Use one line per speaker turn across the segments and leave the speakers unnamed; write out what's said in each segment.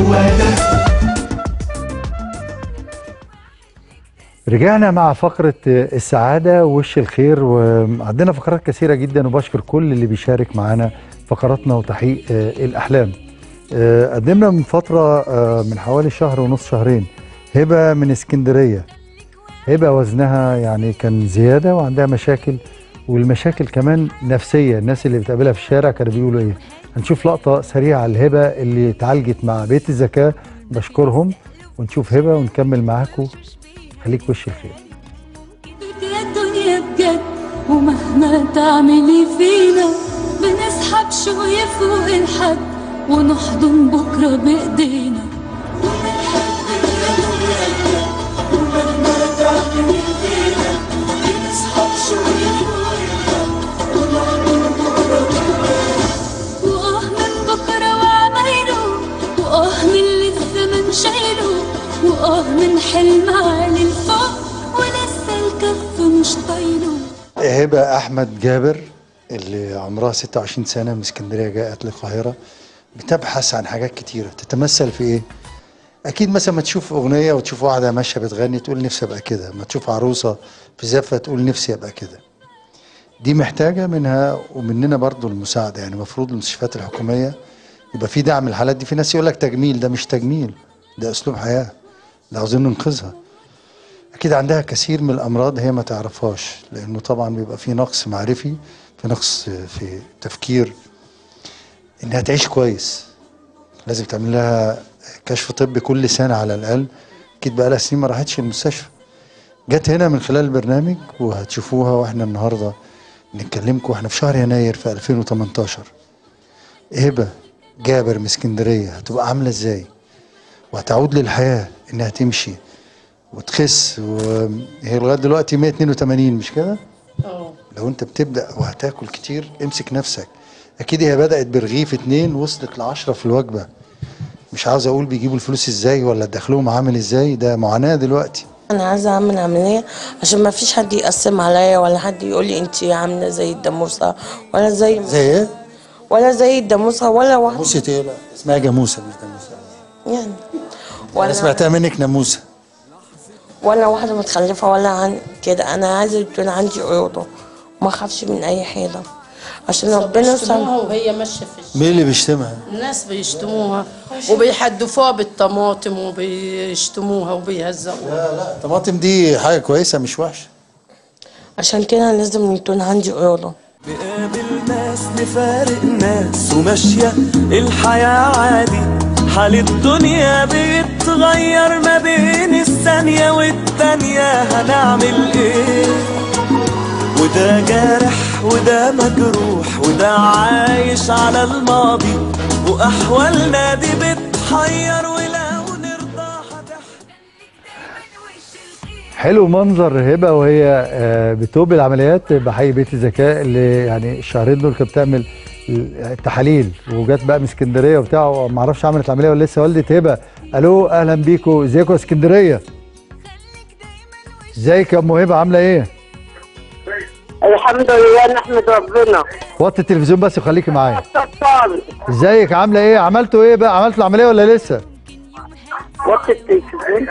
هو ده
رجعنا مع فقرة السعادة ووش الخير وعندنا فقرات كثيرة جدا وبشكر كل اللي بيشارك معانا فقراتنا وتحقيق آه، الأحلام آه، قدمنا من فترة آه، من حوالي شهر ونص شهرين هبة من اسكندرية هبة وزنها يعني كان زيادة وعندها مشاكل والمشاكل كمان نفسية الناس اللي بتقابلها في الشارع كانوا بيقولوا ايه هنشوف لقطة سريعة على الهبة اللي اتعالجت مع بيت الزكاة بشكرهم ونشوف هبة ونكمل معاكم خليك وش الخير
يا الدنيا بجد ومهما تعملي فينا بنسحب شوية فوق الحد ونحضن بكرة بإيدينا وآه من بكرة وعمايله وآه من اللي الزمن شايله وآه من حلم عالي الفوق ولسه الكف مش طايله
هبة أحمد جابر اللي عمرها 26 سنة من اسكندرية جاءت للقاهرة بتبحث عن حاجات كتيرة تتمثل في إيه؟ أكيد مثلا ما تشوف أغنية وتشوف واحدة ماشية بتغني تقول نفسي أبقى كده، ما تشوف عروسة في زفة تقول نفسي أبقى كده. دي محتاجة منها ومننا برضو المساعدة يعني المفروض المستشفيات الحكومية يبقى في دعم الحالات دي في ناس يقول لك تجميل ده مش تجميل ده أسلوب حياة ده عاوزين ننقذها اكيد عندها كثير من الامراض هي ما تعرفهاش لانه طبعا بيبقى في نقص معرفي في نقص في تفكير انها تعيش كويس لازم تعمل لها كشف طبي كل سنه على الاقل اكيد بقى لها سنين ما راحتش المستشفى جت هنا من خلال البرنامج وهتشوفوها واحنا النهارده نتكلمكم واحنا في شهر يناير في 2018 هبه جابر من اسكندريه هتبقى عامله ازاي وهتعود للحياه انها تمشي وتخس وهي لغايه دلوقتي 182 مش كده؟
اه
لو انت بتبدا وهتاكل كتير امسك نفسك اكيد هي بدات برغيف اتنين وصلت لعشرة في الوجبه مش عاوز اقول بيجيبوا الفلوس ازاي ولا دخلهم عامل ازاي ده معاناه دلوقتي
انا عايزه اعمل عمليه عشان ما فيش حد يقسم عليا ولا حد يقول لي انت عامله زي الداموسه ولا زي
زي ايه؟
ولا زي الداموسه ولا واحد
جاموسه ايه لا اسمها جاموسه مش جاموسه
يعني
انا
ولا
سمعتها منك ناموسه
ولا واحده متخلفه ولا عن كده انا عايزه يكون عندي عروضه ما اخافش من اي حاجه عشان ربنا
بيشتموها
يسامحه
وهي ماشيه في الشارع
مين اللي بيشتمها؟
الناس بيشتموها وبيحدفوها بالطماطم وبيشتموها وبيهزقوها
لا لا الطماطم دي حاجه كويسه مش وحشه
عشان كده لازم يكون عندي عروضه
نقابل ناس نفارق ناس وماشية الحياة عادي حال الدنيا بيتغير ما بين الثانية والتانية هنعمل ايه وده جارح وده مجروح وده عايش على الماضي وأحوالنا دي بتحير ولو نرضى هتحصل
حلو منظر هبه وهي آه، بتوب العمليات بحي بيت الذكاء اللي يعني الشهرين دول كانت بتعمل التحاليل وجت بقى من اسكندريه وبتاع ما اعرفش عملت عمليه ولا لسه والده هبه الو اهلا بيكم ازيكم يا اسكندريه ازيك يا ام هبه عامله ايه
الحمد لله نحمد ربنا
وطي التلفزيون بس وخليكي معايا
اتصال
ازيك عامله ايه عملتوا ايه بقى عملتوا العمليه ولا لسه
وقت التلفزيون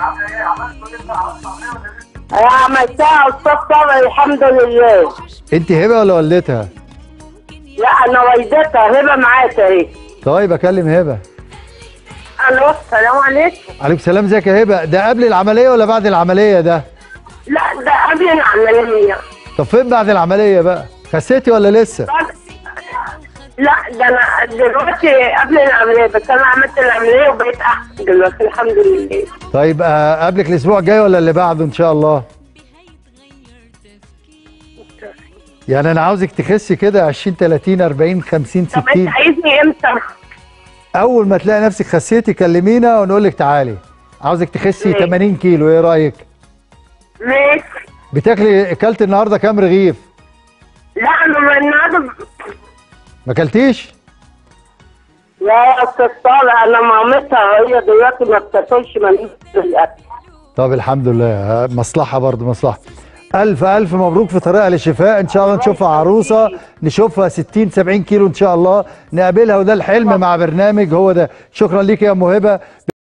انا عملتها استاذ طارق الحمد لله
انت هبه ولا والدتها
لا انا والدتها هبه معاك اهي
طيب اكلم هبه
الو السلام عليكم
عليكم السلام ازيك يا هبه ده قبل العمليه ولا بعد العمليه ده
لا ده قبل العمليه
طب فين بعد العمليه بقى خسيتي ولا لسه
لا ده انا دلوقتي قبل العمليه بس انا عملت العمليه وبقيت احسن دلوقتي الحمد لله
طيب آه، قبلك الاسبوع الجاي ولا اللي بعده ان شاء الله يعني انا عاوزك تخسي كده 20 30 40 50
طب انت
60
عايزني امتى؟
اول ما تلاقي نفسك خسيتي كلمينا ونقول لك تعالي عاوزك تخسي
ماشي.
80 كيلو ايه رايك
ماشي
بتاكلي اكلت النهارده كام رغيف
لا انا النهارده
ما اكلتيش
لا يا استاذ طارق انا مامتها هي دلوقتي ما بتاكلش من الاكل
طب الحمد لله آه، مصلحه برضو مصلحه الف الف مبروك في طريقها للشفاء ان شاء الله نشوفها عروسه نشوفها 60 70 كيلو ان شاء الله نقابلها وده الحلم مع برنامج هو ده شكرا ليك يا ام هبه